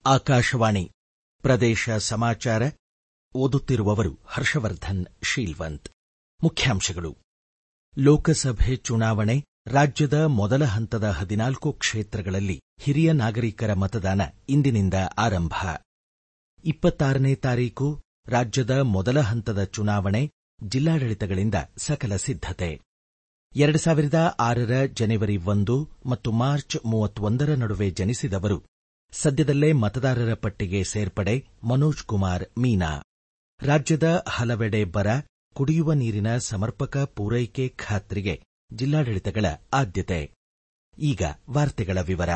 ಆಕಾಶವಾಣಿ ಪ್ರದೇಶ ಸಮಾಚಾರ ಓದುತ್ತಿರುವವರು ಹರ್ಷವರ್ಧನ್ ಶೀಲ್ವಂತ್ ಮುಖ್ಯಾಂಶಗಳು ಲೋಕಸಭೆ ಚುನಾವಣೆ ರಾಜ್ಯದ ಮೊದಲ ಹಂತದ ಹದಿನಾಲ್ಕು ಕ್ಷೇತ್ರಗಳಲ್ಲಿ ಹಿರಿಯ ನಾಗರಿಕರ ಮತದಾನ ಇಂದಿನಿಂದ ಆರಂಭ ಇಪ್ಪತ್ತಾರನೇ ತಾರೀಕು ರಾಜ್ಯದ ಮೊದಲ ಹಂತದ ಚುನಾವಣೆ ಜಿಲ್ಲಾಡಳಿತಗಳಿಂದ ಸಕಲ ಸಿದ್ಧತೆ ಎರಡು ಸಾವಿರದ ಆರರ ಜನವರಿ ಒಂದು ಮತ್ತು ಮಾರ್ಚ್ ಮೂವತ್ತೊಂದರ ನಡುವೆ ಜನಿಸಿದವರು ಸದ್ಯದಲ್ಲೇ ಮತದಾರರ ಪಟ್ಟಿಗೆ ಸೇರ್ಪಡೆ ಮನೋಜ್ ಕುಮಾರ್ ಮೀನಾ ರಾಜ್ಯದ ಹಲವೆಡೆ ಬರ ಕುಡಿಯುವ ನೀರಿನ ಸಮರ್ಪಕ ಪೂರೈಕೆ ಖಾತ್ರಿಗೆ ಜಿಲ್ಲಾಡಳಿತಗಳ ಆದ್ಯತೆ ಈಗ ವಾರ್ತೆಗಳ ವಿವರ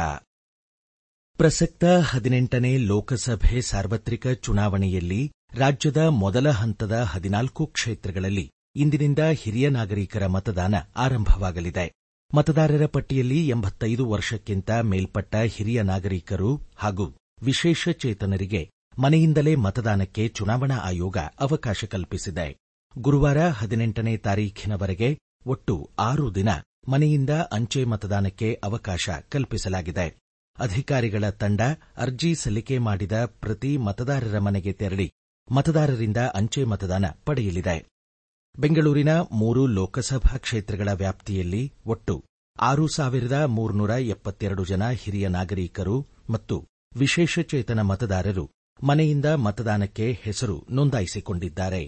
ಪ್ರಸಕ್ತ ಹದಿನೆಂಟನೇ ಲೋಕಸಭೆ ಸಾರ್ವತ್ರಿಕ ಚುನಾವಣೆಯಲ್ಲಿ ರಾಜ್ಯದ ಮೊದಲ ಹಂತದ ಹದಿನಾಲ್ಕು ಕ್ಷೇತ್ರಗಳಲ್ಲಿ ಇಂದಿನಿಂದ ಹಿರಿಯ ನಾಗರಿಕರ ಮತದಾನ ಆರಂಭವಾಗಲಿದೆ ಮತದಾರರ ಪಟ್ಟಿಯಲ್ಲಿ ಎಂಬತ್ತೈದು ವರ್ಷಕ್ಕಿಂತ ಮೇಲ್ಪಟ್ಟ ಹಿರಿಯ ನಾಗರಿಕರು ಹಾಗೂ ವಿಶೇಷಚೇತನರಿಗೆ ಮನೆಯಿಂದಲೇ ಮತದಾನಕ್ಕೆ ಚುನಾವಣಾ ಆಯೋಗ ಅವಕಾಶ ಕಲ್ಪಿಸಿದೆ ಗುರುವಾರ ಹದಿನೆಂಟನೇ ತಾರೀಖಿನವರೆಗೆ ಒಟ್ಟು ಆರು ದಿನ ಮನೆಯಿಂದ ಅಂಚೆ ಮತದಾನಕ್ಕೆ ಅವಕಾಶ ಕಲ್ಪಿಸಲಾಗಿದೆ ಅಧಿಕಾರಿಗಳ ತಂಡ ಅರ್ಜಿ ಸಲ್ಲಿಕೆ ಮಾಡಿದ ಪ್ರತಿ ಮತದಾರರ ಮನೆಗೆ ತೆರಳಿ ಮತದಾರರಿಂದ ಅಂಚೆ ಮತದಾನ ಪಡೆಯಲಿದೆ ಬೆಂಗಳೂರಿನ ಮೂರು ಲೋಕಸಭಾ ಕ್ಷೇತ್ರಗಳ ವ್ಯಾಪ್ತಿಯಲ್ಲಿ ಒಟ್ಟು ಆರು ಸಾವಿರದ ಮೂರ್ನೂರ ಎಪ್ಪತ್ತೆರಡು ಜನ ಹಿರಿಯ ನಾಗರಿಕರು ಮತ್ತು ವಿಶೇಷಚೇತನ ಮತದಾರರು ಮನೆಯಿಂದ ಮತದಾನಕ್ಕೆ ಹೆಸರು ನೋಂದಾಯಿಸಿಕೊಂಡಿದ್ದಾರೆ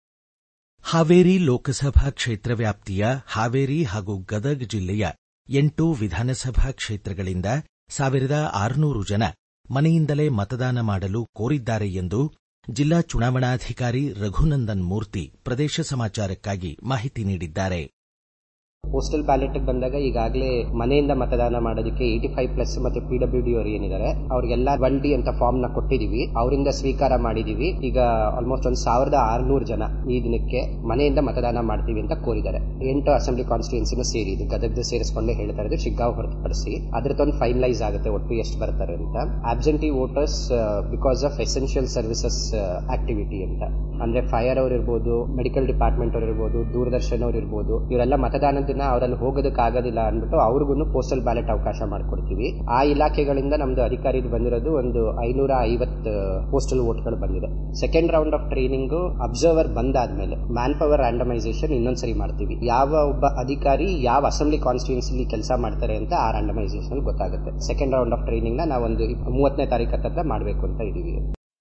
ಹಾವೇರಿ ಲೋಕಸಭಾ ಕ್ಷೇತ್ರ ವ್ಯಾಪ್ತಿಯ ಹಾವೇರಿ ಹಾಗೂ ಗದಗ್ ಜಿಲ್ಲೆಯ ಎಂಟು ವಿಧಾನಸಭಾ ಕ್ಷೇತ್ರಗಳಿಂದ ಸಾವಿರದ ಆರುನೂರು ಜನ ಮನೆಯಿಂದಲೇ ಮತದಾನ ಮಾಡಲು ಕೋರಿದ್ದಾರೆ ಎಂದು ಜಿಲ್ಲಾ ಚುನಾವಣಾಧಿಕಾರಿ ರಘುನಂದನ್ ಮೂರ್ತಿ ಪ್ರದೇಶ ಸಮಾಚಾರಕ್ಕಾಗಿ ಮಾಹಿತಿ ನೀಡಿದ್ದಾರೆ ಪೋಸ್ಟಲ್ ಬ್ಯಾಲೆಟ್ ಬಂದಾಗ ಈಗಾಗಲೇ ಮನೆಯಿಂದ ಮತದಾನ ಮಾಡೋದಕ್ಕೆ ಏಟಿ ಫೈವ್ ಪ್ಲಸ್ ಮತ್ತೆ ಪಿ ಡಬ್ಲ್ಯೂ ಡಿ ಅವರು ಏನಿದ್ದಾರೆ ಅವ್ರಿಗೆಲ್ಲ ಒನ್ ಡಿ ಅಂತ ಫಾರ್ಮ್ ನ ಕೊಟ್ಟಿದೀವಿ ಅವರಿಂದ ಸ್ವೀಕಾರ ಮಾಡಿದೀವಿ ಈಗ ಆಲ್ಮೋಸ್ಟ್ ಒಂದ್ ಸಾವಿರದ ಆರ್ನೂರು ಜನ ಈ ದಿನಕ್ಕೆ ಮನೆಯಿಂದ ಮತದಾನ ಮಾಡ್ತೀವಿ ಅಂತ ಕೋರಿದ್ದಾರೆ ಎಂಟು ಅಸೆಂಬ್ಲಿ ಕಾನ್ಸ್ಟಿಟ್ಯೂನ್ಸಿನೂ ಸೇರಿ ಇದು ಗದಗ ಸೇರಿಸಿಕೊಂಡೇ ಹೇಳ್ತಾ ಇರೋದು ಶಿಗ್ಗಾಂವ್ ಹೊರತುಪಡಿಸಿ ಅದ್ರದ್ದೊಂದು ಫೈನಲೈಸ್ ಆಗುತ್ತೆ ಒಟ್ಟು ಎಷ್ಟು ಬರ್ತಾರೆ ಅಂತ absentee voters because of essential services activity ಅಂತ ಅಂದ್ರೆ ಫೈರ್ ಅವ್ರು ಇರ್ಬೋದು ಮೆಡಿಕಲ್ ಡಿಪಾರ್ಟ್ಮೆಂಟ್ ಅವ್ರು ಇರ್ಬೋದು ದೂರದರ್ಶನ್ ಅವ್ರು ಇರ್ಬೋದು ಇವರೆಲ್ಲ ಮತದಾನದ ದಿನ ಅವರಲ್ಲಿ ಹೋಗೋದಕ್ಕೆ ಆಗೋದಿಲ್ಲ ಅಂದ್ಬಿಟ್ಟು ಅವ್ರಿಗೂ ಪೋಸ್ಟಲ್ ಬ್ಯಾಲೆಟ್ ಅವಕಾಶ ಮಾಡ್ಕೊಡ್ತೀವಿ ಆ ಇಲಾಖೆಗಳಿಂದ ನಮ್ದು ಅಧಿಕಾರಿ ಬಂದಿರೋದು ಒಂದು ಐನೂರ ಐವತ್ತು ಪೋಸ್ಟಲ್ ವೋಟ್ಗಳು ಬಂದಿದೆ second round of training observer ಬಂದಾದ್ಮೇಲೆ ಮ್ಯಾನ್ ಪವರ್ ರ್ಯಾಂಡಮೈಸೇಷನ್ ಇನ್ನೊಂದ್ಸರಿ ಮಾಡ್ತೀವಿ ಯಾವ ಒಬ್ಬ ಅಧಿಕಾರಿ ಯಾವ ಅಸೆಂಬ್ಲಿ ಕಾನ್ಸ್ಟಿಟ್ಯೂನ್ಸಿ ಕೆಲಸ ಮಾಡ್ತಾರೆ ಅಂತ ಆ ರ್ಯಾಂಡಮೈಸೇಷನ್ ಗೊತ್ತಾಗುತ್ತೆ ಸೆಕೆಂಡ್ ರೌಂಡ್ ಆಫ್ ಟ್ರೈನಿಂಗ್ ನ ನಾವೊಂದು ಮೂವತ್ತನೇ ತಾರೀಕು ಹತ್ರ ಮಾಡಬೇಕು ಅಂತ ಇದೀವಿ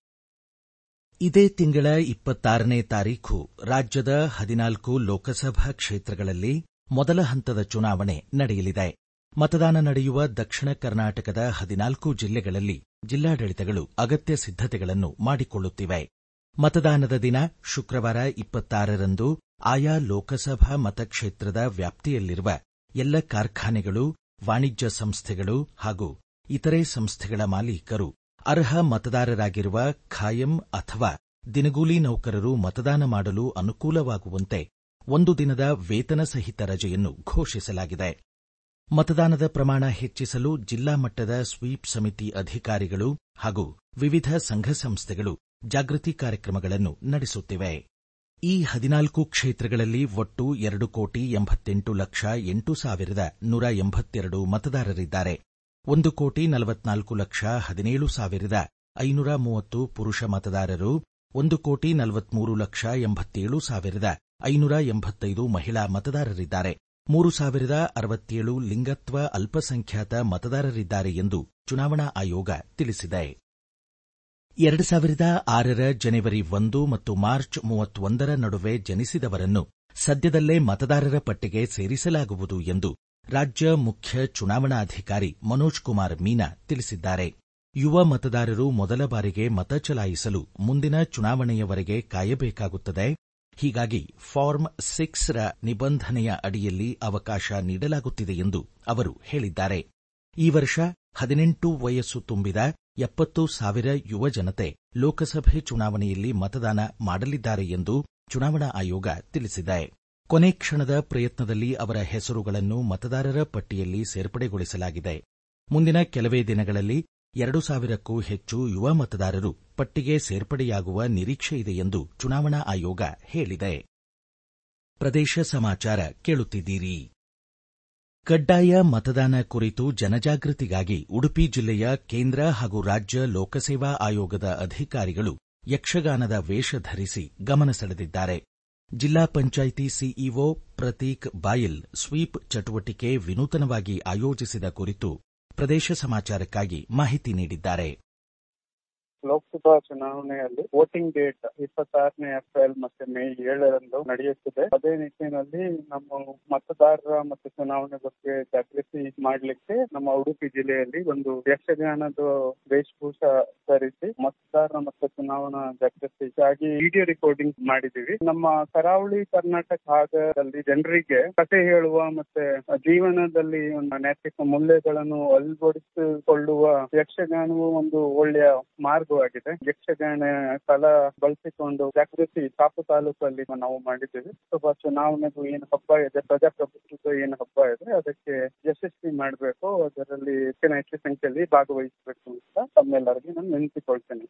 ಇದೇ ತಿಂಗಳ ಇಪ್ಪತ್ತಾರನೇ ತಾರೀಖು ರಾಜ್ಯದ ಹದಿನಾಲ್ಕು ಲೋಕಸಭಾ ಕ್ಷೇತ್ರಗಳಲ್ಲಿ ಮೊದಲ ಹಂತದ ಚುನಾವಣೆ ನಡೆಯಲಿದೆ ಮತದಾನ ನಡೆಯುವ ದಕ್ಷಿಣ ಕರ್ನಾಟಕದ ಹದಿನಾಲ್ಕು ಜಿಲ್ಲೆಗಳಲ್ಲಿ ಜಿಲ್ಲಾಡಳಿತಗಳು ಅಗತ್ಯ ಸಿದ್ಧತೆಗಳನ್ನು ಮಾಡಿಕೊಳ್ಳುತ್ತಿವೆ ಮತದಾನದ ದಿನ ಶುಕ್ರವಾರ ಇಪ್ಪತ್ತಾರರಂದು ಆಯಾ ಲೋಕಸಭಾ ಮತಕ್ಷೇತ್ರದ ವ್ಯಾಪ್ತಿಯಲ್ಲಿರುವ ಎಲ್ಲ ಕಾರ್ಖಾನೆಗಳು ವಾಣಿಜ್ಯ ಸಂಸ್ಥೆಗಳು ಹಾಗೂ ಇತರೆ ಸಂಸ್ಥೆಗಳ ಮಾಲೀಕರು ಅರ್ಹ ಮತದಾರರಾಗಿರುವ ಖಾಯಂ ಅಥವಾ ದಿನಗೂಲಿ ನೌಕರರು ಮತದಾನ ಮಾಡಲು ಅನುಕೂಲವಾಗುವಂತೆ ಒಂದು ದಿನದ ವೇತನ ಸಹಿತ ರಜೆಯನ್ನು ಘೋಷಿಸಲಾಗಿದೆ ಮತದಾನದ ಪ್ರಮಾಣ ಹೆಚ್ಚಿಸಲು ಜಿಲ್ಲಾ ಮಟ್ಟದ ಸ್ವೀಪ್ ಸಮಿತಿ ಅಧಿಕಾರಿಗಳು ಹಾಗೂ ವಿವಿಧ ಸಂಘ ಸಂಸ್ಥೆಗಳು ಜಾಗೃತಿ ಕಾರ್ಯಕ್ರಮಗಳನ್ನು ನಡೆಸುತ್ತಿವೆ ಈ ಹದಿನಾಲ್ಕು ಕ್ಷೇತ್ರಗಳಲ್ಲಿ ಒಟ್ಟು ಎರಡು ಕೋಟಿ ಎಂಬತ್ತೆಂಟು ಲಕ್ಷ ಎಂಟು ಸಾವಿರದ ನೂರ ಎಂಬತ್ತೆರಡು ಮತದಾರರಿದ್ದಾರೆ ಒಂದು ಕೋಟಿ ನಲವತ್ನಾಲ್ಕು ಲಕ್ಷ ಹದಿನೇಳು ಸಾವಿರದ ಐನೂರ ಮೂವತ್ತು ಪುರುಷ ಮತದಾರರು ಒಂದು ಕೋಟಿ ನಲವತ್ಮೂರು ಲಕ್ಷ ಎಂಬತ್ತೇಳು ಸಾವಿರದ ಐನೂರ ಎಂಬತ್ತೈದು ಮಹಿಳಾ ಮತದಾರರಿದ್ದಾರೆ ಮೂರು ಸಾವಿರದ ಅರವತ್ತೇಳು ಲಿಂಗತ್ವ ಅಲ್ಪಸಂಖ್ಯಾತ ಮತದಾರರಿದ್ದಾರೆ ಎಂದು ಚುನಾವಣಾ ಆಯೋಗ ತಿಳಿಸಿದೆ ಎರಡು ಸಾವಿರದ ಆರರ ಜನವರಿ ಒಂದು ಮತ್ತು ಮಾರ್ಚ್ ಮೂವತ್ತೊಂದರ ನಡುವೆ ಜನಿಸಿದವರನ್ನು ಸದ್ಯದಲ್ಲೇ ಮತದಾರರ ಪಟ್ಟಿಗೆ ಸೇರಿಸಲಾಗುವುದು ಎಂದು ರಾಜ್ಯ ಮುಖ್ಯ ಚುನಾವಣಾಧಿಕಾರಿ ಮನೋಜ್ ಕುಮಾರ್ ಮೀನಾ ತಿಳಿಸಿದ್ದಾರೆ ಯುವ ಮತದಾರರು ಮೊದಲ ಬಾರಿಗೆ ಮತ ಚಲಾಯಿಸಲು ಮುಂದಿನ ಚುನಾವಣೆಯವರೆಗೆ ಕಾಯಬೇಕಾಗುತ್ತದೆ ಹೀಗಾಗಿ ಫಾರ್ಮ್ ಸಿಕ್ಸ್ ರ ನಿಬಂಧನೆಯ ಅಡಿಯಲ್ಲಿ ಅವಕಾಶ ನೀಡಲಾಗುತ್ತಿದೆ ಎಂದು ಅವರು ಹೇಳಿದ್ದಾರೆ ಈ ವರ್ಷ ಹದಿನೆಂಟು ವಯಸ್ಸು ತುಂಬಿದ ಎಪ್ಪತ್ತು ಸಾವಿರ ಯುವ ಜನತೆ ಲೋಕಸಭೆ ಚುನಾವಣೆಯಲ್ಲಿ ಮತದಾನ ಮಾಡಲಿದ್ದಾರೆ ಎಂದು ಚುನಾವಣಾ ಆಯೋಗ ತಿಳಿಸಿದೆ ಕೊನೆ ಕ್ಷಣದ ಪ್ರಯತ್ನದಲ್ಲಿ ಅವರ ಹೆಸರುಗಳನ್ನು ಮತದಾರರ ಪಟ್ಟಿಯಲ್ಲಿ ಸೇರ್ಪಡೆಗೊಳಿಸಲಾಗಿದೆ ಮುಂದಿನ ಕೆಲವೇ ದಿನಗಳಲ್ಲಿ ಎರಡು ಸಾವಿರಕ್ಕೂ ಹೆಚ್ಚು ಯುವ ಮತದಾರರು ಪಟ್ಟಿಗೆ ಸೇರ್ಪಡೆಯಾಗುವ ನಿರೀಕ್ಷೆಯಿದೆ ಎಂದು ಚುನಾವಣಾ ಆಯೋಗ ಹೇಳಿದೆ ಪ್ರದೇಶ ಸಮಾಚಾರ ಕೇಳುತ್ತಿದ್ದೀರಿ ಕಡ್ಡಾಯ ಮತದಾನ ಕುರಿತು ಜನಜಾಗೃತಿಗಾಗಿ ಉಡುಪಿ ಜಿಲ್ಲೆಯ ಕೇಂದ್ರ ಹಾಗೂ ರಾಜ್ಯ ಲೋಕಸೇವಾ ಆಯೋಗದ ಅಧಿಕಾರಿಗಳು ಯಕ್ಷಗಾನದ ವೇಷ ಧರಿಸಿ ಗಮನ ಸೆಳೆದಿದ್ದಾರೆ ಜಿಲ್ಲಾ ಪಂಚಾಯಿತಿ ಸಿಇಒ ಪ್ರತೀಕ್ ಬಾಯಲ್ ಸ್ವೀಪ್ ಚಟುವಟಿಕೆ ವಿನೂತನವಾಗಿ ಆಯೋಜಿಸಿದ ಕುರಿತು ಪ್ರದೇಶ ಸಮಾಚಾರಕ್ಕಾಗಿ ಮಾಹಿತಿ ನೀಡಿದ್ದಾರೆ ಲೋಕಸಭಾ ಚುನಾವಣೆಯಲ್ಲಿ ವೋಟಿಂಗ್ ಡೇಟ್ ಇಪ್ಪತ್ತಾರನೇ ಏಪ್ರಿಲ್ ಮತ್ತೆ ಮೇ ಏಳರಂದು ನಡೆಯುತ್ತದೆ ಅದೇ ನಿಟ್ಟಿನಲ್ಲಿ ನಮ್ಮ ಮತದಾರರ ಮತ್ತು ಚುನಾವಣೆ ಬಗ್ಗೆ ಜಾಗೃತಿ ಮಾಡಲಿಕ್ಕೆ ನಮ್ಮ ಉಡುಪಿ ಜಿಲ್ಲೆಯಲ್ಲಿ ಒಂದು ಯಕ್ಷಗಾನದ ವೇಷಭೂಷ ಧರಿಸಿ ಮತದಾರರ ಮತ್ತು ಚುನಾವಣಾ ಜಾಗೃತಿಗಾಗಿ ವಿಡಿಯೋ ರೆಕಾರ್ಡಿಂಗ್ ಮಾಡಿದೀವಿ ನಮ್ಮ ಕರಾವಳಿ ಕರ್ನಾಟಕ ಭಾಗದಲ್ಲಿ ಜನರಿಗೆ ಕಥೆ ಹೇಳುವ ಮತ್ತೆ ಜೀವನದಲ್ಲಿ ಒಂದು ನೈತಿಕ ಮೌಲ್ಯಗಳನ್ನು ಅಳವಡಿಸಿಕೊಳ್ಳುವ ಯಕ್ಷಗಾನವು ಒಂದು ಒಳ್ಳೆಯ ಮಾರ್ಗವಾಗಿದೆ ಯಕ್ಷಗಾನ ಕಲಾ ಬಳಸಿಕೊಂಡು ಜಾಗೃತಿ ಕಾಪು ತಾಲೂಕಲ್ಲಿ ನಾವು ಮಾಡಿದ್ದೇವೆ ಸ್ವಲ್ಪ ಚುನಾವಣೆಗೂ ಏನು ಹಬ್ಬ ಇದೆ ಪ್ರಜಾಪ್ರಭುತ್ವದ ಏನು ಹಬ್ಬ ಇದೆ ಅದಕ್ಕೆ ಯಶಸ್ವಿ ಮಾಡಬೇಕು ಅದರಲ್ಲಿ ಹೆಚ್ಚಿನ ಹೆಚ್ಚು ಸಂಖ್ಯೆಯಲ್ಲಿ ಭಾಗವಹಿಸಬೇಕು ಅಂತ ತಮ್ಮೆಲ್ಲರಿಗೆ ನಾನು ನೆನಪಿಕೊಳ್ತೇನೆ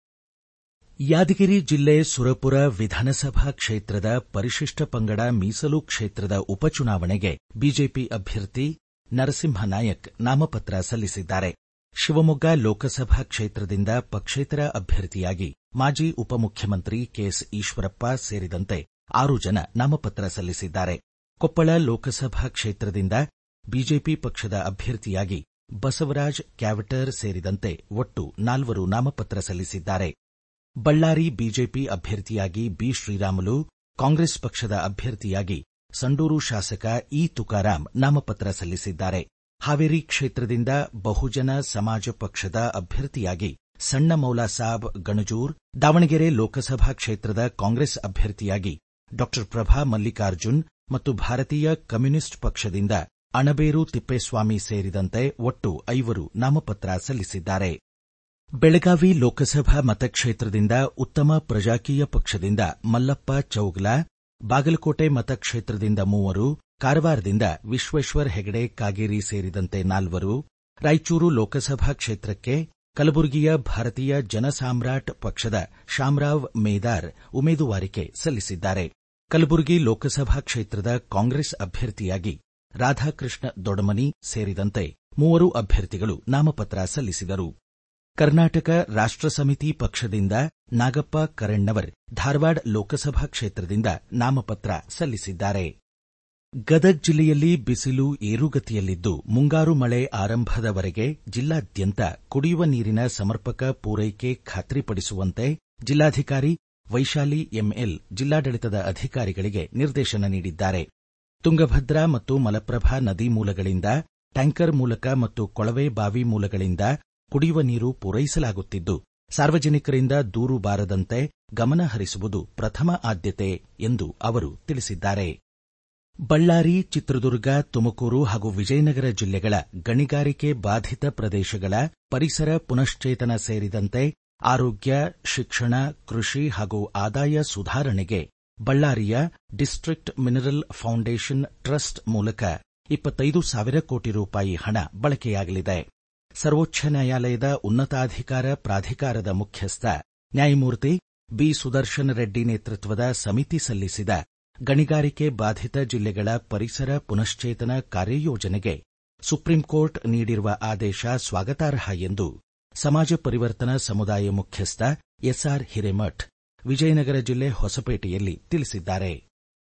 ಯಾದಗಿರಿ ಜಿಲ್ಲೆ ಸುರಪುರ ವಿಧಾನಸಭಾ ಕ್ಷೇತ್ರದ ಪರಿಶಿಷ್ಟ ಪಂಗಡ ಮೀಸಲು ಕ್ಷೇತ್ರದ ಉಪಚುನಾವಣೆಗೆ ಬಿಜೆಪಿ ಅಭ್ಯರ್ಥಿ ನರಸಿಂಹ ನಾಯಕ್ ನಾಮಪತ್ರ ಸಲ್ಲಿಸಿದ್ದಾರೆ ಶಿವಮೊಗ್ಗ ಲೋಕಸಭಾ ಕ್ಷೇತ್ರದಿಂದ ಪಕ್ಷೇತರ ಅಭ್ಯರ್ಥಿಯಾಗಿ ಮಾಜಿ ಉಪಮುಖ್ಯಮಂತ್ರಿ ಕೆಎಸ್ ಈಶ್ವರಪ್ಪ ಸೇರಿದಂತೆ ಆರು ಜನ ನಾಮಪತ್ರ ಸಲ್ಲಿಸಿದ್ದಾರೆ ಕೊಪ್ಪಳ ಲೋಕಸಭಾ ಕ್ಷೇತ್ರದಿಂದ ಬಿಜೆಪಿ ಪಕ್ಷದ ಅಭ್ಯರ್ಥಿಯಾಗಿ ಬಸವರಾಜ್ ಕ್ಯಾವಟರ್ ಸೇರಿದಂತೆ ಒಟ್ಟು ನಾಲ್ವರು ನಾಮಪತ್ರ ಸಲ್ಲಿಸಿದ್ದಾರೆ ಬಳ್ಳಾರಿ ಬಿಜೆಪಿ ಅಭ್ಯರ್ಥಿಯಾಗಿ ಬಿ ಶ್ರೀರಾಮುಲು ಕಾಂಗ್ರೆಸ್ ಪಕ್ಷದ ಅಭ್ಯರ್ಥಿಯಾಗಿ ಸಂಡೂರು ಶಾಸಕ ಇ ತುಕಾರಾಂ ನಾಮಪತ್ರ ಸಲ್ಲಿಸಿದ್ದಾರೆ ಹಾವೇರಿ ಕ್ಷೇತ್ರದಿಂದ ಬಹುಜನ ಸಮಾಜ ಪಕ್ಷದ ಅಭ್ಯರ್ಥಿಯಾಗಿ ಸಣ್ಣ ಮೌಲಾಸಾಬ್ ಗಣಜೂರ್ ದಾವಣಗೆರೆ ಲೋಕಸಭಾ ಕ್ಷೇತ್ರದ ಕಾಂಗ್ರೆಸ್ ಅಭ್ಯರ್ಥಿಯಾಗಿ ಡಾ ಪ್ರಭಾ ಮಲ್ಲಿಕಾರ್ಜುನ್ ಮತ್ತು ಭಾರತೀಯ ಕಮ್ಯುನಿಸ್ಟ್ ಪಕ್ಷದಿಂದ ಅಣಬೇರು ತಿಪ್ಪೇಸ್ವಾಮಿ ಸೇರಿದಂತೆ ಒಟ್ಟು ಐವರು ನಾಮಪತ್ರ ಸಲ್ಲಿಸಿದ್ದಾರೆ ಬೆಳಗಾವಿ ಲೋಕಸಭಾ ಮತಕ್ಷೇತ್ರದಿಂದ ಉತ್ತಮ ಪ್ರಜಾಕೀಯ ಪಕ್ಷದಿಂದ ಮಲ್ಲಪ್ಪ ಚೌಗ್ಲಾ ಬಾಗಲಕೋಟೆ ಮತಕ್ಷೇತ್ರದಿಂದ ಮೂವರು ಕಾರವಾರದಿಂದ ವಿಶ್ವೇಶ್ವರ ಹೆಗಡೆ ಕಾಗೇರಿ ಸೇರಿದಂತೆ ನಾಲ್ವರು ರಾಯಚೂರು ಲೋಕಸಭಾ ಕ್ಷೇತ್ರಕ್ಕೆ ಕಲಬುರಗಿಯ ಭಾರತೀಯ ಜನಸಾಮ್ರಾಟ್ ಪಕ್ಷದ ಶಾಮರಾವ್ ಮೇದಾರ್ ಉಮೇದುವಾರಿಕೆ ಸಲ್ಲಿಸಿದ್ದಾರೆ ಕಲಬುರಗಿ ಲೋಕಸಭಾ ಕ್ಷೇತ್ರದ ಕಾಂಗ್ರೆಸ್ ಅಭ್ಯರ್ಥಿಯಾಗಿ ರಾಧಾಕೃಷ್ಣ ದೊಡಮನಿ ಸೇರಿದಂತೆ ಮೂವರು ಅಭ್ಯರ್ಥಿಗಳು ನಾಮಪತ್ರ ಸಲ್ಲಿಸಿದರು ಕರ್ನಾಟಕ ರಾಷ್ಟ ಸಮಿತಿ ಪಕ್ಷದಿಂದ ನಾಗಪ್ಪ ಕರಣ್ಣವರ್ ಧಾರವಾಡ ಲೋಕಸಭಾ ಕ್ಷೇತ್ರದಿಂದ ನಾಮಪತ್ರ ಸಲ್ಲಿಸಿದ್ದಾರೆ ಗದಗ ಜಿಲ್ಲೆಯಲ್ಲಿ ಬಿಸಿಲು ಏರುಗತಿಯಲ್ಲಿದ್ದು ಮುಂಗಾರು ಮಳೆ ಆರಂಭದವರೆಗೆ ಜಿಲ್ಲಾದ್ಯಂತ ಕುಡಿಯುವ ನೀರಿನ ಸಮರ್ಪಕ ಪೂರೈಕೆ ಖಾತ್ರಿಪಡಿಸುವಂತೆ ಜಿಲ್ಲಾಧಿಕಾರಿ ವೈಶಾಲಿ ಎಂಎಲ್ ಜಿಲ್ಲಾಡಳಿತದ ಅಧಿಕಾರಿಗಳಿಗೆ ನಿರ್ದೇಶನ ನೀಡಿದ್ದಾರೆ ತುಂಗಭದ್ರಾ ಮತ್ತು ಮಲಪ್ರಭಾ ನದಿ ಮೂಲಗಳಿಂದ ಟ್ಯಾಂಕರ್ ಮೂಲಕ ಮತ್ತು ಕೊಳವೆ ಬಾವಿ ಮೂಲಗಳಿಂದ ಕುಡಿಯುವ ನೀರು ಪೂರೈಸಲಾಗುತ್ತಿದ್ದು ಸಾರ್ವಜನಿಕರಿಂದ ದೂರು ಬಾರದಂತೆ ಗಮನ ಹರಿಸುವುದು ಪ್ರಥಮ ಆದ್ಯತೆ ಎಂದು ಅವರು ತಿಳಿಸಿದ್ದಾರೆ ಬಳ್ಳಾರಿ ಚಿತ್ರದುರ್ಗ ತುಮಕೂರು ಹಾಗೂ ವಿಜಯನಗರ ಜಿಲ್ಲೆಗಳ ಗಣಿಗಾರಿಕೆ ಬಾಧಿತ ಪ್ರದೇಶಗಳ ಪರಿಸರ ಪುನಶ್ಚೇತನ ಸೇರಿದಂತೆ ಆರೋಗ್ಯ ಶಿಕ್ಷಣ ಕೃಷಿ ಹಾಗೂ ಆದಾಯ ಸುಧಾರಣೆಗೆ ಬಳ್ಳಾರಿಯ ಡಿಸ್ಟ್ರಿಕ್ಟ್ ಮಿನರಲ್ ಫೌಂಡೇಶನ್ ಟ್ರಸ್ಟ್ ಮೂಲಕ ಇಪ್ಪತ್ತೈದು ಸಾವಿರ ಕೋಟಿ ರೂಪಾಯಿ ಹಣ ಬಳಕೆಯಾಗಲಿದೆ ಸರ್ವೋಚ್ಚ ನ್ಯಾಯಾಲಯದ ಉನ್ನತಾಧಿಕಾರ ಪ್ರಾಧಿಕಾರದ ಮುಖ್ಯಸ್ಥ ನ್ಯಾಯಮೂರ್ತಿ ಬಿ ಸುದರ್ಶನ್ ರೆಡ್ಡಿ ನೇತೃತ್ವದ ಸಮಿತಿ ಸಲ್ಲಿಸಿದ ಗಣಿಗಾರಿಕೆ ಬಾಧಿತ ಜಿಲ್ಲೆಗಳ ಪರಿಸರ ಪುನಶ್ಚೇತನ ಕಾರ್ಯಯೋಜನೆಗೆ ಸುಪ್ರೀಂಕೋರ್ಟ್ ನೀಡಿರುವ ಆದೇಶ ಸ್ವಾಗತಾರ್ಹ ಎಂದು ಸಮಾಜ ಪರಿವರ್ತನಾ ಸಮುದಾಯ ಮುಖ್ಯಸ್ಥ ಎಸ್ಆರ್ ಹಿರೇಮಠ್ ವಿಜಯನಗರ ಜಿಲ್ಲೆ ಹೊಸಪೇಟೆಯಲ್ಲಿ ತಿಳಿಸಿದ್ದಾರೆ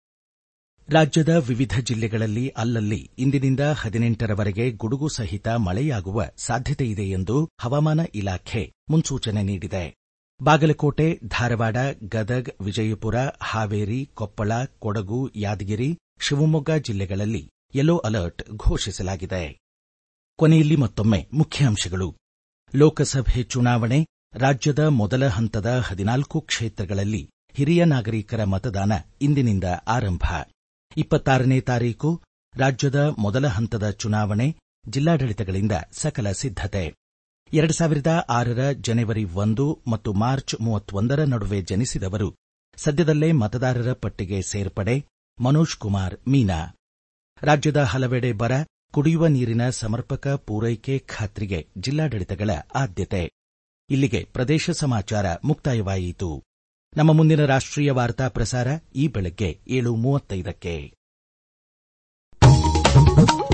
ರಾಜ್ಯದ ವಿವಿಧ ಜಿಲ್ಲೆಗಳಲ್ಲಿ ಅಲ್ಲಲ್ಲಿ ಇಂದಿನಿಂದ ಹದಿನೆಂಟರವರೆಗೆ ಗುಡುಗು ಸಹಿತ ಮಳೆಯಾಗುವ ಸಾಧ್ಯತೆಯಿದೆ ಎಂದು ಹವಾಮಾನ ಇಲಾಖೆ ಮುನ್ಸೂಚನೆ ನೀಡಿದೆ ಬಾಗಲಕೋಟೆ ಧಾರವಾಡ ಗದಗ್ ವಿಜಯಪುರ ಹಾವೇರಿ ಕೊಪ್ಪಳ ಕೊಡಗು ಯಾದಗಿರಿ ಶಿವಮೊಗ್ಗ ಜಿಲ್ಲೆಗಳಲ್ಲಿ ಯೆಲ್ಲೋ ಅಲರ್ಟ್ ಘೋಷಿಸಲಾಗಿದೆ ಕೊನೆಯಲ್ಲಿ ಮತ್ತೊಮ್ಮೆ ಮುಖ್ಯಾಂಶಗಳು ಲೋಕಸಭೆ ಚುನಾವಣೆ ರಾಜ್ಯದ ಮೊದಲ ಹಂತದ ಹದಿನಾಲ್ಕು ಕ್ಷೇತ್ರಗಳಲ್ಲಿ ಹಿರಿಯ ನಾಗರಿಕರ ಮತದಾನ ಇಂದಿನಿಂದ ಆರಂಭ ಇಪ್ಪತ್ತಾರನೇ ತಾರೀಕು ರಾಜ್ಯದ ಮೊದಲ ಹಂತದ ಚುನಾವಣೆ ಜಿಲ್ಲಾಡಳಿತಗಳಿಂದ ಸಕಲ ಸಿದ್ಧತೆ ಎರಡು ಸಾವಿರದ ಆರರ ಜನವರಿ ಒಂದು ಮತ್ತು ಮಾರ್ಚ್ ಮೂವತ್ತೊಂದರ ನಡುವೆ ಜನಿಸಿದವರು ಸದ್ಯದಲ್ಲೇ ಮತದಾರರ ಪಟ್ಟಿಗೆ ಸೇರ್ಪಡೆ ಮನೋಜ್ ಕುಮಾರ್ ಮೀನಾ ರಾಜ್ಯದ ಹಲವೆಡೆ ಬರ ಕುಡಿಯುವ ನೀರಿನ ಸಮರ್ಪಕ ಪೂರೈಕೆ ಖಾತ್ರಿಗೆ ಜಿಲ್ಲಾಡಳಿತಗಳ ಆದ್ಯತೆ ಇಲ್ಲಿಗೆ ಪ್ರದೇಶ ಸಮಾಚಾರ ಮುಕ್ತಾಯವಾಯಿತು ನಮ್ಮ ಮುಂದಿನ ರಾಷ್ಟ್ರೀಯ ವಾರ್ತಾ ಪ್ರಸಾರ ಈ ಬೆಳಗ್ಗೆ ಏಳು ಮೂವತ್ತೈದಕ್ಕೆ